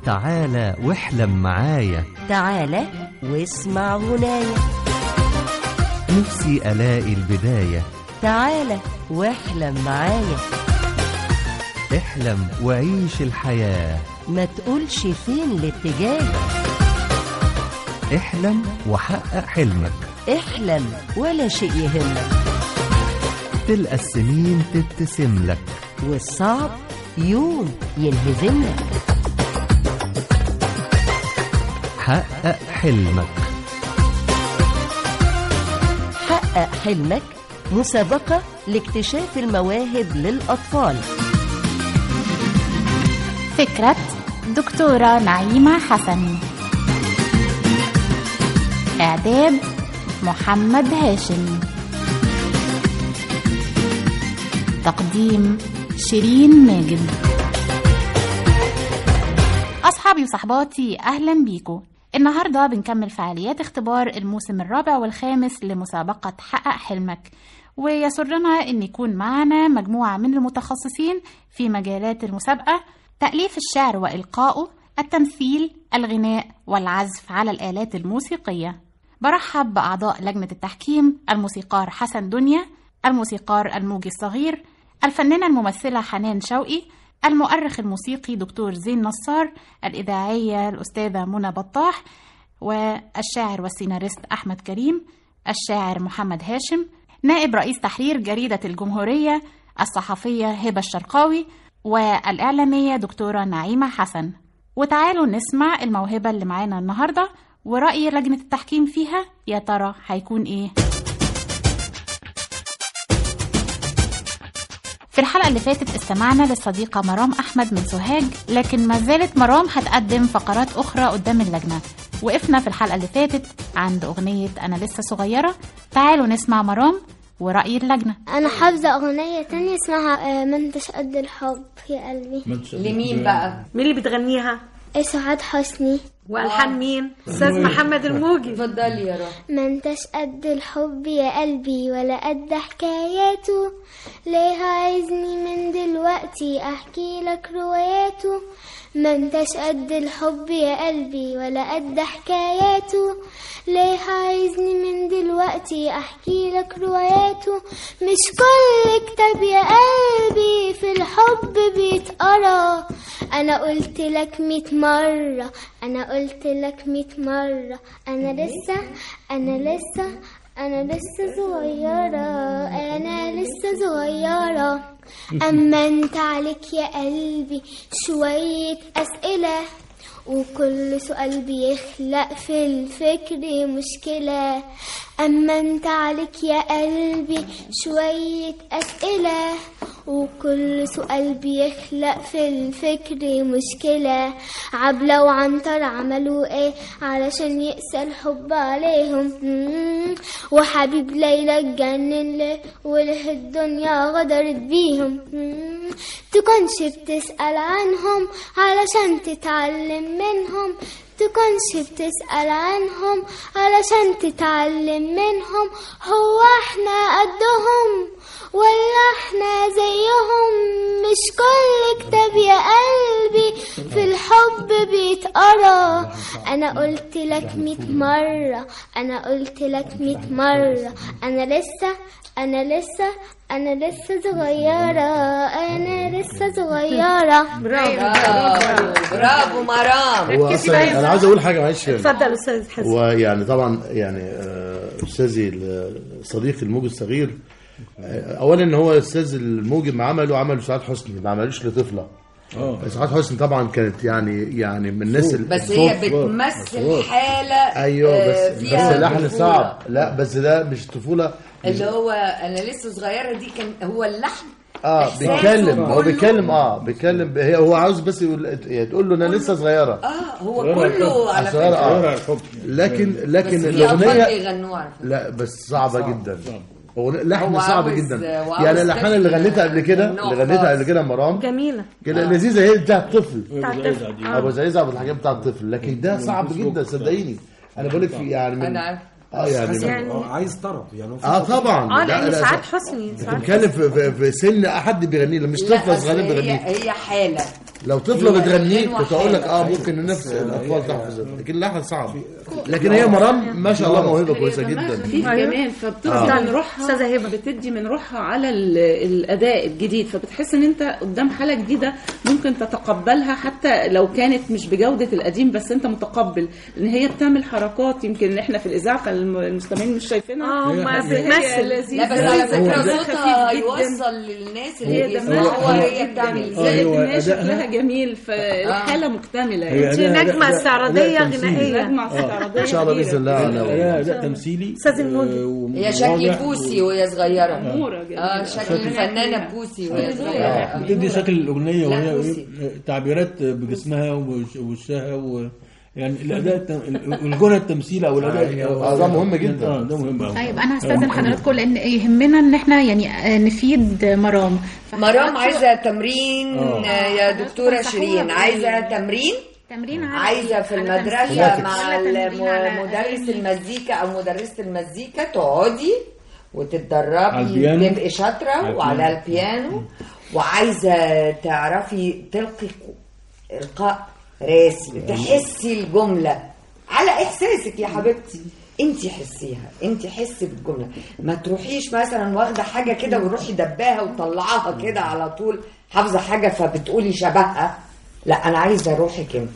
تعالى واحلم معايا تعالى واسمع غناية نفسي ألاقي البداية تعالى واحلم معايا احلم وعيش الحياة ما تقولش فين الاتجاه احلم وحقق حلمك احلم ولا شيء يهمك تلقى السنين تبتسم لك والصعب يوم ينهزم لك حقق حلمك حقق حلمك مسابقة لاكتشاف المواهب للأطفال فكرة دكتورة نعيمة حسن إعداد محمد هاشم تقديم شيرين ماجد أصحابي وصحباتي أهلا بيكم النهاردة بنكمل فعاليات اختبار الموسم الرابع والخامس لمسابقة حقق حلمك ويسرنا أن يكون معنا مجموعة من المتخصصين في مجالات المسابقة تأليف الشعر وإلقائه التمثيل الغناء والعزف على الآلات الموسيقية برحب بأعضاء لجنة التحكيم الموسيقار حسن دنيا الموسيقار الموجي الصغير الفنانة الممثلة حنان شوقي المؤرخ الموسيقي دكتور زين نصار الإذاعية الأستاذة منى بطاح والشاعر والسيناريست أحمد كريم الشاعر محمد هاشم نائب رئيس تحرير جريدة الجمهورية الصحفية هبة الشرقاوي والإعلامية دكتورة نعيمة حسن وتعالوا نسمع الموهبة اللي معانا النهاردة ورأي لجنة التحكيم فيها يا ترى هيكون إيه؟ في الحلقة اللي فاتت استمعنا للصديقة مرام أحمد من سوهاج لكن ما زالت مرام هتقدم فقرات أخرى قدام اللجنة وقفنا في الحلقة اللي فاتت عند أغنية أنا لسه صغيرة تعالوا نسمع مرام ورأي اللجنة أنا حافظة أغنية تانية اسمها آه، ما انتش قد الحب يا قلبي لمين بقى؟ مين اللي بتغنيها إيه سعاد حسني والحان مين استاذ محمد الموجي اتفضلي يا رب ما انتش قد الحب يا قلبي ولا قد حكاياته ليه عايزني من دلوقتي احكي لك رواياته ما انتش قد الحب يا قلبي ولا قد حكاياته ليه عايزني من دلوقتي احكي لك رواياته مش كل كتاب يا قلبي في الحب بيتقرا انا قلت لك ميت مرة انا قلت لك ميت مرة انا لسه انا لسه انا لسه صغيرة انا لسه صغيرة اما انت عليك يا قلبي شوية اسئلة وكل سؤال بيخلق في الفكر مشكلة أما أنت عليك يا قلبي شوية أسئلة وكل سؤال بيخلق في الفكر مشكلة عبلة وعنتر عملوا ايه علشان يقسى الحب عليهم مم. وحبيب ليلى اتجنن ليه وله الدنيا غدرت بيهم مم. تكونش بتسأل عنهم علشان تتعلم منهم تكونش بتسأل عنهم علشان تتعلم منهم هو احنا قدهم ولا احنا زيهم مش كل كتاب يا قلبي في الحب بيتقرا انا قلت لك ميت مرة انا قلت لك ميت مرة انا لسه انا لسه انا لسه صغيرة انا لسه صغيرة برافو برافو مرام هو اصلا انا عايز اقول حاجه معلش اتفضل استاذ حسن هو يعني طبعا يعني آه، استاذي ال- صديقي الموجي الصغير آه، اولا ان هو استاذ الموجي ما عمله عمله سعاد حسني ما عملوش لطفله سعاد حسني طبعا كانت يعني يعني من الناس ال- بس هي بتمثل حالة ايوه آه، بس فيها بس اللحن طفولة. صعب لا بس ده مش طفوله اللي هو انا لسه صغيرة دي كان هو اللحن اه إحساسه بيتكلم هو كله. بيتكلم اه بيتكلم هي هو عاوز بس يقول يعني تقول له انا لسه صغيره اه هو كله على صغيره فكرة اه لكن لكن بس في أطفال الاغنيه بيغنوها على فكرة. لا بس صعبة جدا هو لحن هو صعب عاوز- جدا وعاوز يعني الالحان اللي طفل غنيتها قبل كده من نوع اللي غنيتها خاص. قبل كده مرام جميله كده لذيذه هي بتاعت طفل بتاع الطفل ابو زعيزه ابو الحاجات بتاعت طفل لكن ده صعب جدا صدقيني انا بقول لك في يعني من انا عارف اه يعني يعني آه، عايز طرب يعني هو في اه طبعا اه لا، لان لا، سعاد حسني سعاد بنتكلم في, في, في سن حد بيغني له مش لا طفل أصل صغير هي بيغنيه هي حالة لو طفله بتغنيه كنت اقول لك اه ممكن نفس الاطفال تحفظ لكن اللحن صعب لكن هي مرام ما شاء الله موهبه كويسه جدا خفيف كمان فبتدي آه. من روحها أستاذة هبة. بتدي من روحها على ال- الاداء الجديد فبتحس ان انت قدام حاله جديده ممكن تتقبلها حتى لو كانت مش بجوده القديم بس انت متقبل ان هي بتعمل حركات يمكن احنا في الاذاعه فالمستمعين مش شايفينها اه ما بس هي بتمثل لذيذة لا بس على فكره ودمها صوتها خفيف جداً. هيوصل للناس اللي هي بيسمعوها دمها وهي خفيف بتعمل جداً. آه، ازاي زائد هو ان هي أدائها- شكلها جميل فالحاله مكتمله هي يعني انت أداء- نجمة أداء- استعراضية أداء تمثيلي. غنائية نجمه استعراضيه ان شاء الله باذن الله كبيرة. على أداء أداء تمثيلي أستاذ الموجي. آه، هي شكل وواضح بوسي وهي صغيره أمورة جميلة. اه شكل الفنانه بوسي وهي صغيره آه، بتدي شكل الاغنيه لا، وهي بوسي. تعبيرات بجسمها ووش- ووشها و يعني الاداء التم- الغنى التمثيلي او الاداء آه، ده مهم جدا. اه ده مهم قوي طيب انا هستاذن حضراتكم لان يهمنا ان احنا يعني آه، نفيد مرام مرام عايزه تمرين آه. آه، يا دكتوره شيرين عايزه تمرين تمرين على عايزه في على المدرسه تمثيل. مع ولا تمرين على الم- مدرس أغاني. المزيكا او مدرسه المزيكا تقعدي على وتتدربي البيانو. تبقي شاطره على وعلى البيانو. البيانو وعايزه تعرفي تلقي القاء راسي تحسي الجمله على احساسك يا حبيبتي انت حسيها انت حسي بالجمله ما تروحيش مثلا واخده حاجه كده وروحي دباها وطلعاها كده على طول حافظه حاجه فبتقولي شبهها لا انا عايزه روحك انت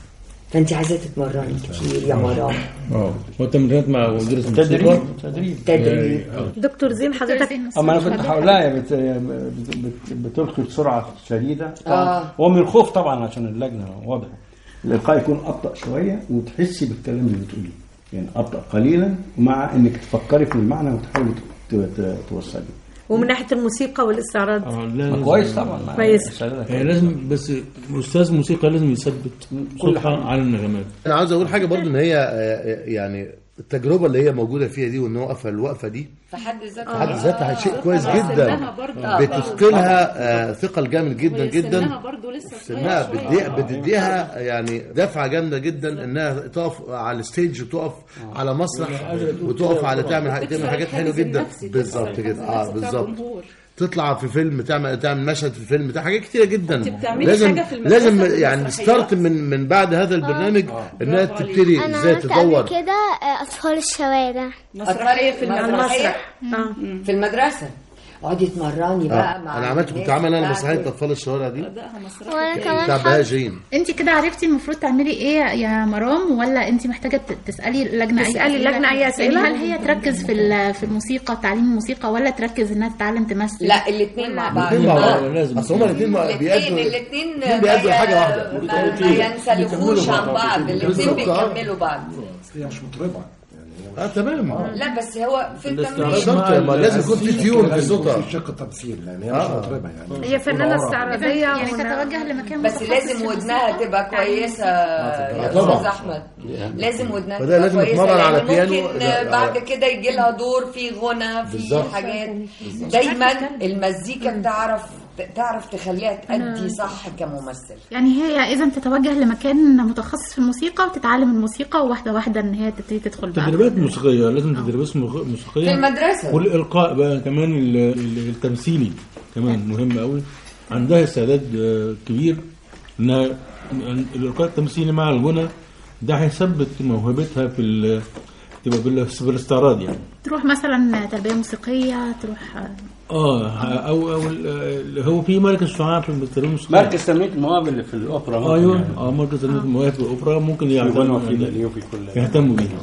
فانت عايزه تتمرني كتير يا مرام اه والتمرينات مع مدرس تدريب الموسيقى تدريب تدريب آه. دكتور زين حضرتك اما انا كنت هقول لها بت... بت... بت... بتلقي بسرعه شديده آه. ومن الخوف طبعا عشان اللجنه واضح الالقاء يكون ابطا شويه وتحسي بالكلام اللي بتقوليه يعني ابطا قليلا مع انك تفكري في المعنى وتحاولي ت... ت... توصلي ومن ناحية الموسيقى والاستعراض اه ما لازم كويس طبعا كويس. سعادتك. هي لازم بس استاذ موسيقى لازم يثبت صوتها على النغمات انا عاوز اقول حاجه برضو ان هي آه، يعني التجربه اللي هي موجوده فيها دي وان هو واقفه الوقفه دي في حد ذاتها في حد ذاتها شيء كويس سنها جدا برضه. بتثقلها آه، ثقل جامد جدا وهي سنها جدا برضه لسه سنها صغير بتدي- شوية. بتديها يعني دفعه جامده جدا انها تقف على الستيج وتقف على مسرح وتقف على تعمل حاجة- تعمل حاجات حلوه جدا بالظبط كده اه بالظبط تطلع في فيلم تعمل تعمل مشهد في فيلم ده حاجات كتيره جدا أنت بتعملي لازم حاجة في المدرسة لازم في يعني المسرحيات. ستارت من من بعد هذا البرنامج انها برافو عليك. تبتدي انا ازاي عملت تدور قبل كده آه، اطفال الشوارع مسرحيه في مسرحية. المسرح اه في المدرسه اقعدي تمرني بقى آه. مع انا عملت الناس كنت عامل انا بتاعتك. مسرحيه اطفال الشوارع دي ادائها مسرحي وانا كويس. كمان بتاع حافظ بهاء جين انت كده عرفتي المفروض تعملي ايه يا مرام ولا انت محتاجه ت- تسالي اللجنه تسألي اي اللجنة أي أسئلة؟ يعني هل هي تركز في ال- في الموسيقى تعليم الموسيقى ولا تركز انها تتعلم تمثل لا الاثنين مع بعض الاثنين مع بعض آه، لازم. اصل هما الاثنين الاثنين بيأدوا الاثنين الاثنين بيأدوا حاجه واحده ما, ما ينسلخوش عن بعض الاثنين بالظبط، آه. بيكملوا بعض هي مش مطربه اه تمام لا بس هو في التمرين بالظبط ما لازم يكون في تيون في صوتها في شق تمثيل لان هي مش مطربه يعني هي فنانة استعراضية يعني وهنا- تتوجه لمكان بس متخصص لازم في ودنها الموسيقى تبقى والتعليم كويسه الموسيقى. يا طبعا. استاذ احمد لازم ودنها فده تبقى لازم كويسه تتمرن على لأن بيانو. ممكن لا، بعد على- كده يجي لها دور في غنى في بالظبط. حاجات دايما المزيكا بتعرف تعرف تخليها تأدي صح كممثل يعني هي اذا تتوجه لمكان متخصص في الموسيقى وتتعلم الموسيقى واحده واحده ان هي تبتدي تدخل بقى تدريبات موسيقيه لازم تدريبات مغ- موسيقيه في المدرسة. والالقاء بقى كمان ال- ال- التمثيلي كمان مهم قوي عندها استعداد آه، كبير انها الالقاء التمثيلي مع الغنى ده هيثبت موهبتها في ال- تبقى بال- في الاستعراض يعني تروح مثلا تربيه موسيقيه تروح اه او او ال- اللي هو في مركز شعاع في التربيه الموسيقيه مركز تنميه المواهب اللي في الاوبرا ممكن ايوه يعني. اه مركز تنميه المواهب في الاوبرا ممكن في غنى يعتمدوا وفي يعني باليه وفي كل يهتموا بيها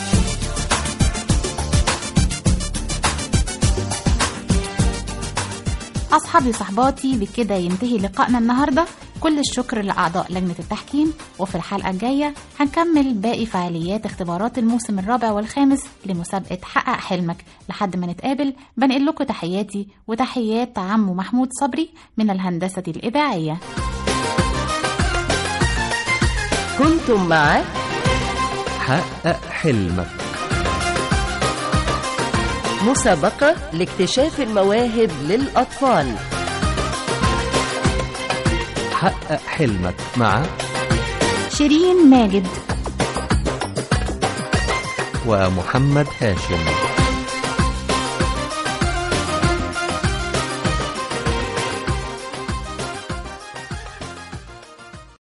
أصحابي وصحباتي بكده ينتهي لقائنا النهاردة كل الشكر لأعضاء لجنة التحكيم وفي الحلقة الجاية هنكمل باقي فعاليات اختبارات الموسم الرابع والخامس لمسابقة حقق حلمك لحد ما نتقابل بنقل لكم تحياتي وتحيات عمو محمود صبري من الهندسة الإذاعية كنتم مع حقق حلمك مسابقة لاكتشاف المواهب للأطفال حقق حلمك مع شيرين ماجد ومحمد هاشم